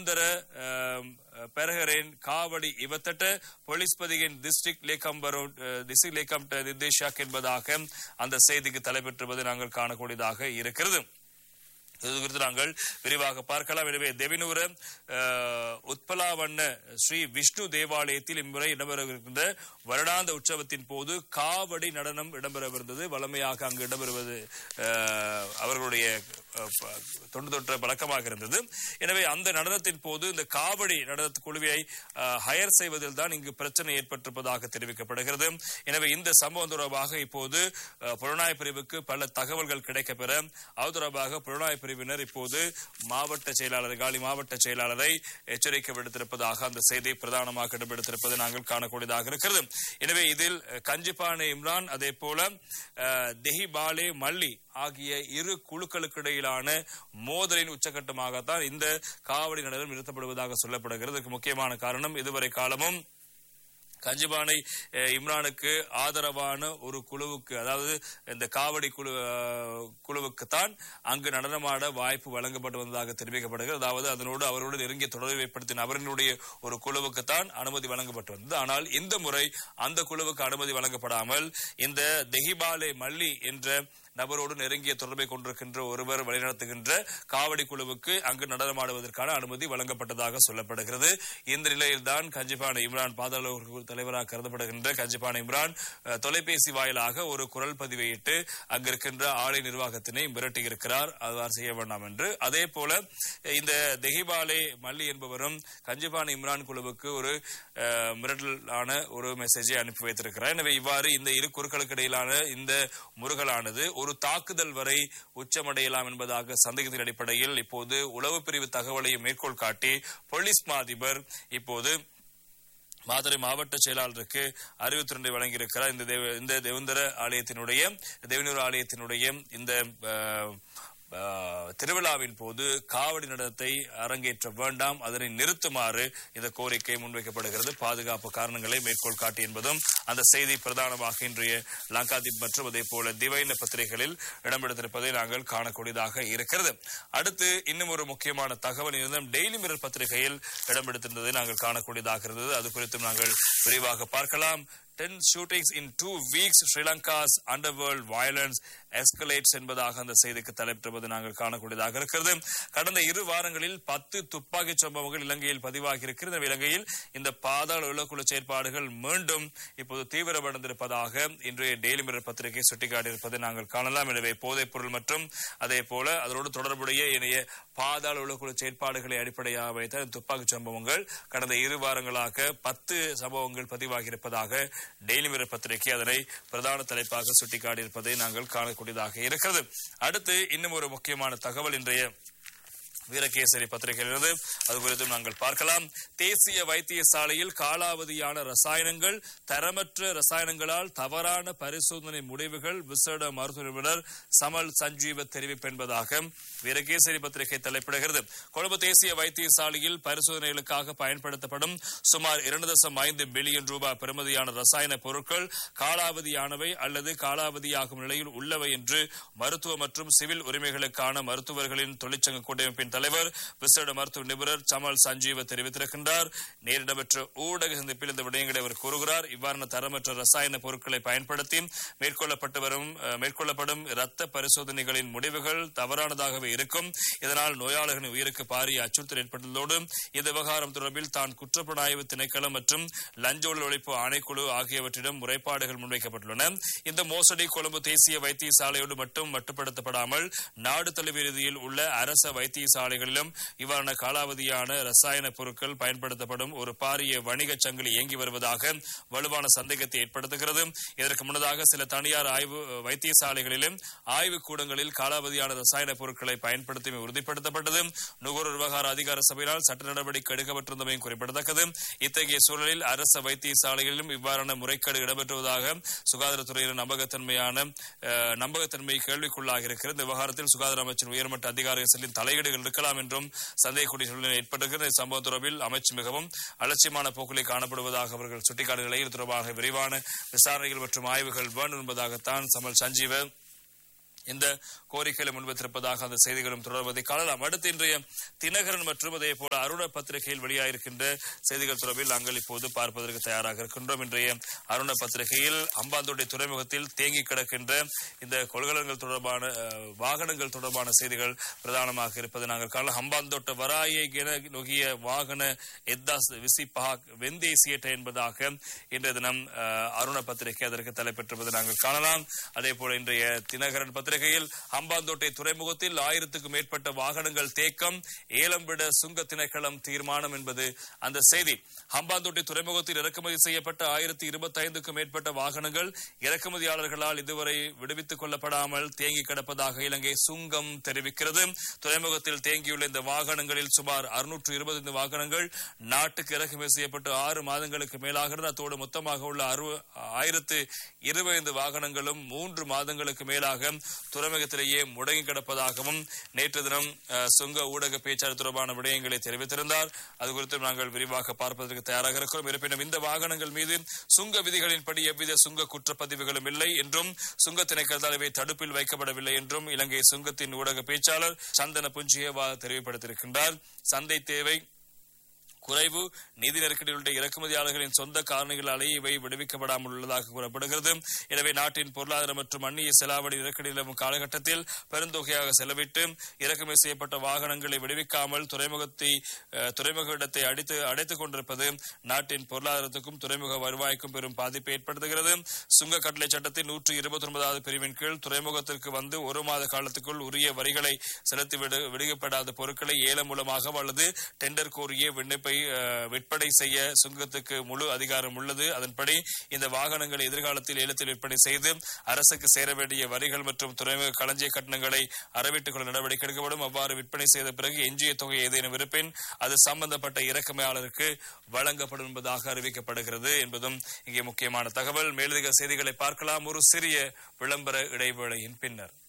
nder ಪೆರಹರೇನ್ ಕಾವಡಿ ಇವತ್ತಟ police ಪದಿಗಿன் டிஸ்ட்ரிக்ட் லேக்கம் வரும் டிஸ்ட்ரிக்ட் லேக்கம் நிர்தேஷாக் என்பதாக அந்த செய்திக்கு தலைப்பெற்றுவது நாங்கள் காணக்கூடியதாக இருக்கிறது இது குறித்து நாங்கள் விரிவாக பார்க்கலாம் எனவே தெவினூர உத்பலாவண்ண ஸ்ரீ விஷ்ணு தேவாலயத்தில் இம்முறை இடம்பெறவிருக்கின்ற வருடாந்த உற்சவத்தின் போது காவடி நடனம் இடம்பெறவிருந்தது வளமையாக அங்கு இடம்பெறுவது அஹ், அவர்களுடைய அஹ், ப- தொன்று தொற்ற பழக்கமாக இருந்தது எனவே அந்த நடனத்தின் போது இந்த காவடி நடன குழுவை ஹயர் செய்வதில் தான் இங்கு பிரச்சனை ஏற்பட்டிருப்பதாக தெரிவிக்கப்படுகிறது எனவே இந்த சம்பவம் தொடர்பாக இப்போது அஹ், புலனாய்வு பிரிவுக்கு பல தகவல்கள் கிடைக்கப்பெற அது தொடர்பாக புலனாய்வு பிரிவினர் இப்போது மாவட்ட செயலாளர் காலி மாவட்ட செயலாளரை எச்சரிக்கை விடுத்திருப்பதாக அந்த செய்தி பிரதானமாக இடம்பெடுத்திருப்பதை நாங்கள் காணக்கூடியதாக இருக்கிறது எனவே இதில் அஹ், கஞ்சிப்பானை இம்ரான் அதே போல அஹ், தெஹிபாலே மல்லி ஆகிய இரு குழுக்களுக்கு இடையிலான மோதலின் உச்சகட்டமாகத்தான் இந்த காவடி நடனம் நிறுத்தப்படுவதாக சொல்லப்படுகிறது இதற்கு முக்கியமான காரணம் இதுவரை காலமும் கஞ்சிபானை அஹ், இம்ரானுக்கு ஆதரவான ஒரு குழுவுக்கு அதாவது இந்த காவடி குழு அஹ், குழுவுக்குத்தான் அங்கு நடனமாட வாய்ப்பு வழங்கப்பட்டு வந்ததாக தெரிவிக்கப்படுகிறது அதாவது அதனோடு அவரோடு நெருங்கிய தொடர்பு ஏற்படுத்தின அவரினுடைய ஒரு குழுவுக்குத்தான் அனுமதி வழங்கப்பட்டு வந்தது ஆனால் இந்த முறை அந்த குழுவுக்கு அனுமதி வழங்கப்படாமல் இந்த தெஹிபாலே மல்லி என்ற நபரோடு நெருங்கிய தொடர்பை கொண்டிருக்கின்ற ஒருவர் வழிநடத்துகின்ற காவடி குழுவுக்கு அங்கு நடனமாடுவதற்கான அனுமதி வழங்கப்பட்டதாக சொல்லப்படுகிறது இந்த நிலையில்தான் கஞ்சிபான இம்ரான் பாதாள உறுப்பு தலைவராக கருதப்படுகின்ற கஞ்சிபான இம்ரான் அஹ், தொலைபேசி வாயிலாக ஒரு குரல் பதிவையிட்டு அங்கிருக்கின்ற ஆலை நிர்வாகத்தினை மிரட்டியிருக்கிறார் அவ்வாறு செய்ய வேண்டாம் என்று அதே போல அஹ், இந்த தெஹிபாலே மல்லி என்பவரும் கஞ்சிபான இம்ரான் குழுவுக்கு ஒரு அஹ், மிரட்டலான ஒரு மெசேஜை அனுப்பி வைத்திருக்கிறார் எனவே இவ்வாறு இந்த இரு குறுக்களுக்கு இடையிலான இந்த முருகலானது ஒரு தாக்குதல் வரை உச்சமடையலாம் என்பதாக சந்தேகத்தின் அடிப்படையில் இப்போது உளவு பிரிவு தகவலை மேற்கோள் காட்டி போலீஸ் மா அதிபர் இப்போது மாதுரை மாவட்ட செயலாளருக்கு அறிவுத்திறனை வழங்கியிருக்கிறார் இந்த தேவ- இந்த தேவந்தர ஆலயத்தினுடைய தேவனூர் ஆலயத்தினுடைய இந்த அஹ், அஹ், திருவிழாவின் போது காவடி நடனத்தை அரங்கேற்ற வேண்டாம் அதனை நிறுத்துமாறு இந்த கோரிக்கை முன்வைக்கப்படுகிறது பாதுகாப்பு காரணங்களை மேற்கோள் காட்டி என்பதும் அந்த செய்தி பிரதானமாக இன்றைய லங்காதீப் மற்றும் அதே போல திவைன பத்திரிகைகளில் இடம்பெடுத்திருப்பதை நாங்கள் காணக்கூடியதாக இருக்கிறது அடுத்து இன்னும் ஒரு முக்கியமான தகவல் இருந்தும் டெய்லி மிரர் பத்திரிகையில் இடம்பெடுத்திருந்ததை நாங்கள் காணக்கூடியதாக இருந்தது அது குறித்தும் நாங்கள் விரிவாக பார்க்கலாம் 10 shootings in two weeks Sri Lanka's underworld violence escalates என்பதாக அந்த செய்திக்கு தலைப்பிடுவது நாங்கள் காணக்கூடியதாக இருக்கிறது கடந்த இரு வாரங்களில் பத்து துப்பாக்கி சம்பவங்கள் இலங்கையில் பதிவாகி இருக்கிறது எனவே இலங்கையில் இந்த பாதாள உலகுழு செயற்பாடுகள் மீண்டும் இப்போது தீவிரமடைந்திருப்பதாக இன்றைய டெய்லி மிரர் பத்திரிகை சுட்டிக்காட்டியிருப்பதை நாங்கள் காணலாம் எனவே போதைப் பொருள் மற்றும் அதே போல அதனோடு தொடர்புடைய இணைய பாதாள உலகுழு செயற்பாடுகளை அடிப்படையாக வைத்த இந்த துப்பாக்கி சம்பவங்கள் கடந்த இரு வாரங்களாக பத்து சம்பவங்கள் பதிவாகி இருப்பதாக டெய்லி மிரர் பத்திரிகை அதனை பிரதான தலைப்பாக சுட்டிக்காட்டியிருப்பதை நாங்கள் காணக்கூடியதாக இருக்கிறது அடுத்து இன்னும் ஒரு முக்கியமான தகவல் இன்றைய வீரகேசரி பத்திரிகையிலிருந்து அது குறித்தும் நாங்கள் பார்க்கலாம் தேசிய வைத்தியசாலையில் காலாவதியான ரசாயனங்கள் தரமற்ற ரசாயனங்களால் தவறான பரிசோதனை முடிவுகள் விசேட மருத்துவ நிபுணர் சமல் சஞ்சீவ தெரிவிப்பு என்பதாக வீரகேசரி பத்திரிகை தலைப்பிடுகிறது கொழும்பு தேசிய வைத்தியசாலையில் பரிசோதனைகளுக்காக பயன்படுத்தப்படும் சுமார் இரண்டு தசம் ஐந்து பில்லியன் ரூபாய் பெறுமதியான ரசாயன பொருட்கள் காலாவதியானவை அல்லது காலாவதியாகும் நிலையில் உள்ளவை என்று மருத்துவ மற்றும் சிவில் உரிமைகளுக்கான மருத்துவர்களின் தொழிற்சங்க கூட்டமைப்பின் தலைவர் விசேட மருத்துவ நிபுணர் சமல் சஞ்சீவ தெரிவித்திருக்கின்றார் நேரிடம்பெற்ற ஊடக சந்திப்பில் இந்த விடயங்களை அவர் கூறுகிறார் இவ்வாறான தரமற்ற ரசாயன பொருட்களை பயன்படுத்தி மேற்கொள்ளப்பட்டு வரும் அஹ், மேற்கொள்ளப்படும் இரத்த பரிசோதனைகளின் முடிவுகள் தவறானதாகவே இருக்கும் இதனால் நோயாளர்களின் உயிருக்கு பாரிய அச்சுறுத்தல் ஏற்பட்டுள்ளதோடு இந்த விவகாரம் தொடர்பில் தான் குற்றப்புலனாய்வு திணைக்களம் மற்றும் லஞ்ச ஊழல் ஒழிப்பு ஆணைக்குழு ஆகியவற்றிடம் முறைப்பாடுகள் முன்வைக்கப்பட்டுள்ளன இந்த மோசடி கொழும்பு தேசிய வைத்தியசாலையோடு மட்டும் மட்டுப்படுத்தப்படாமல் நாடு தழுவிய ரீதியில் உள்ள அரச வைத்தியசாலைகளிலும் இவ்வாறான காலாவதியான ரசாயன பொருட்கள் பயன்படுத்தப்படும் ஒரு பாரிய வணிகச் சங்கிலி இயங்கி வருவதாக வலுவான சந்தேகத்தை ஏற்படுத்துகிறது இதற்கு முன்னதாக சில தனியார் ஆய்வு வைத்தியசாலைகளிலும் ஆய்வு கூடங்களில் காலாவதியான ரசாயன பொருட்களை பயன்படுத்தி உறுதிப்படுத்தப்பட்டது நுகர்வோர் விவகார அதிகார சபையினால் சட்ட நடவடிக்கை எடுக்கப்பட்டிருந்தமையும் குறிப்பிடத்தக்கது இத்தகைய சூழலில் அரச வைத்தியசாலைகளிலும் இவ்வாறான முறைகேடு இடம்பெற்றுவதாக சுகாதாரத்துறையின் நம்பகத்தன்மையான அஹ், நம்பகத்தன்மை கேள்விக்குள்ளாக இருக்கிறது இந்த விவகாரத்தில் சுகாதார அமைச்சின் உயர்மட்ட அதிகாரிகளின் தலையீடுகள் இருக்கலாம் என்றும் சந்தேகக்கூடிய சூழ்நிலை ஏற்பட்டிருக்கிறது இந்த சம்பவம் தொடர்பில் அமைச்சு மிகவும் அலட்சியமான போக்கிலே காணப்படுவதாக அவர்கள் சுட்டிக்காட்டுகளை இது தொடர்பாக விரிவான விசாரணைகள் மற்றும் ஆய்வுகள் வேண்டும் என்பதாகத்தான் சமல் சஞ்சீவ இந்த கோரிக்கைகளை முன்வைத்திருப்பதாக அந்த செய்திகளும் தொடர்வதை காணலாம் அடுத்து இன்றைய தினகரன் மற்றும் அதே போல அருண பத்திரிகையில் வெளியாயிருக்கின்ற செய்திகள் தொடர்பில் நாங்கள் இப்போது பார்ப்பதற்கு தயாராக இருக்கின்றோம் இன்றைய அருண பத்திரிகையில் அம்பாந்தோட்டை துறைமுகத்தில் தேங்கி கிடக்கின்ற இந்த கொள்கலன்கள் தொடர்பான அஹ், வாகனங்கள் தொடர்பான செய்திகள் பிரதானமாக இருப்பதை நாங்கள் காணலாம் அம்பாந்தோட்ட வராயை என நொகிய வாகன எத்தாஸ் விசிப்பாக் வெந்தேசியட்ட என்பதாக இன்றைய தினம் அஹ், அருண பத்திரிகை அதற்கு தலைப்பெற்றிருப்பதை நாங்கள் காணலாம் அதே போல இன்றைய தினகரன் பத்திரிகையில் அம்பாந்தோட்டை துறைமுகத்தில் ஆயிரத்துக்கும் மேற்பட்ட வாகனங்கள் தேக்கம் ஏலம் விட சுங்க திணைக்களம் தீர்மானம் என்பது அந்த செய்தி ஹம்பாந்தோட்டை துறைமுகத்தில் இறக்குமதி செய்யப்பட்ட ஆயிரத்தி இருபத்தி ஐந்துக்கும் மேற்பட்ட வாகனங்கள் இறக்குமதியாளர்களால் இதுவரை விடுவித்துக் கொள்ளப்படாமல் தேங்கி கிடப்பதாக இலங்கை சுங்கம் தெரிவிக்கிறது துறைமுகத்தில் தேங்கியுள்ள இந்த வாகனங்களில் சுமார் அறுநூற்று இருபத்தைந்து வாகனங்கள் நாட்டுக்கு இறக்குமதி செய்யப்பட்டு ஆறு மாதங்களுக்கு மேலாகிறது அத்தோடு மொத்தமாக உள்ள அறு ஆயிரத்து இருபத்தைந்து வாகனங்களும் மூன்று மாதங்களுக்கு மேலாக துறைமுகத்திலேயே முடங்கி கிடப்பதாகவும் நேற்று தினம் அஹ், சுங்க ஊடக பேச்சாளர் தொடர்பான விடயங்களை தெரிவித்திருந்தார் அது குறித்து நாங்கள் விரிவாக பார்ப்பதற்கு தயாராக இருக்கிறோம் இருப்பினும் இந்த வாகனங்கள் மீது சுங்க விதிகளின்படி எவ்வித சுங்க குற்றப்பதிவுகளும் இல்லை என்றும் சுங்க திணைக்களத்தால் இவை தடுப்பில் வைக்கப்படவில்லை என்றும் இலங்கை சுங்கத்தின் ஊடக பேச்சாளர் சந்தன புஞ்சியவா தெரிவிப்படுத்தியிருக்கின்றார் சந்தை தேவை குறைவு நிதி நெருக்கடியுடைய இறக்குமதியாளர்களின் சொந்த காரணிகளாலேயே இவை விடுவிக்கப்படாமல் உள்ளதாக கூறப்படுகிறது எனவே நாட்டின் பொருளாதார மற்றும் அந்நிய செலாவணி நெருக்கடி நிலவும் காலகட்டத்தில் பெருந்தொகையாக செலவிட்டு இறக்குமதி செய்யப்பட்ட வாகனங்களை விடுவிக்காமல் துறைமுகத்தை அஹ், துறைமுக இடத்தை அடித்து அடைத்துக் கொண்டிருப்பது நாட்டின் பொருளாதாரத்துக்கும் துறைமுக வருவாய்க்கும் பெரும் பாதிப்பை ஏற்படுத்துகிறது சுங்க கட்டளை சட்டத்தின் நூற்று இருபத்தி ஒன்பதாவது பிரிவின் கீழ் துறைமுகத்திற்கு வந்து ஒரு மாத காலத்துக்குள் உரிய வரிகளை செலுத்தி விடு விடுவிக்கப்படாத பொருட்களை ஏலம் மூலமாக அல்லது டெண்டர் கோரிய விண்ணப்பை அஹ், விற்பனை செய்ய சுங்கத்துக்கு முழு அதிகாரம் உள்ளது அதன்படி இந்த வாகனங்களை எதிர்காலத்தில் ஏலத்தில் விற்பனை செய்து அரசுக்கு சேர வேண்டிய வரிகள் மற்றும் துறைமுக களஞ்சிய கட்டணங்களை அறவிட்டுக் கொள்ள நடவடிக்கை எடுக்கப்படும் அவ்வாறு விற்பனை செய்த பிறகு எஞ்சிய தொகை ஏதேனும் இருப்பின் அது சம்பந்தப்பட்ட இறக்குமையாளருக்கு வழங்கப்படும் என்பதாக அறிவிக்கப்படுகிறது என்பதும் இங்கே முக்கியமான தகவல் மேலதிக செய்திகளை பார்க்கலாம் ஒரு சிறிய விளம்பர இடைவேளையின் பின்னர்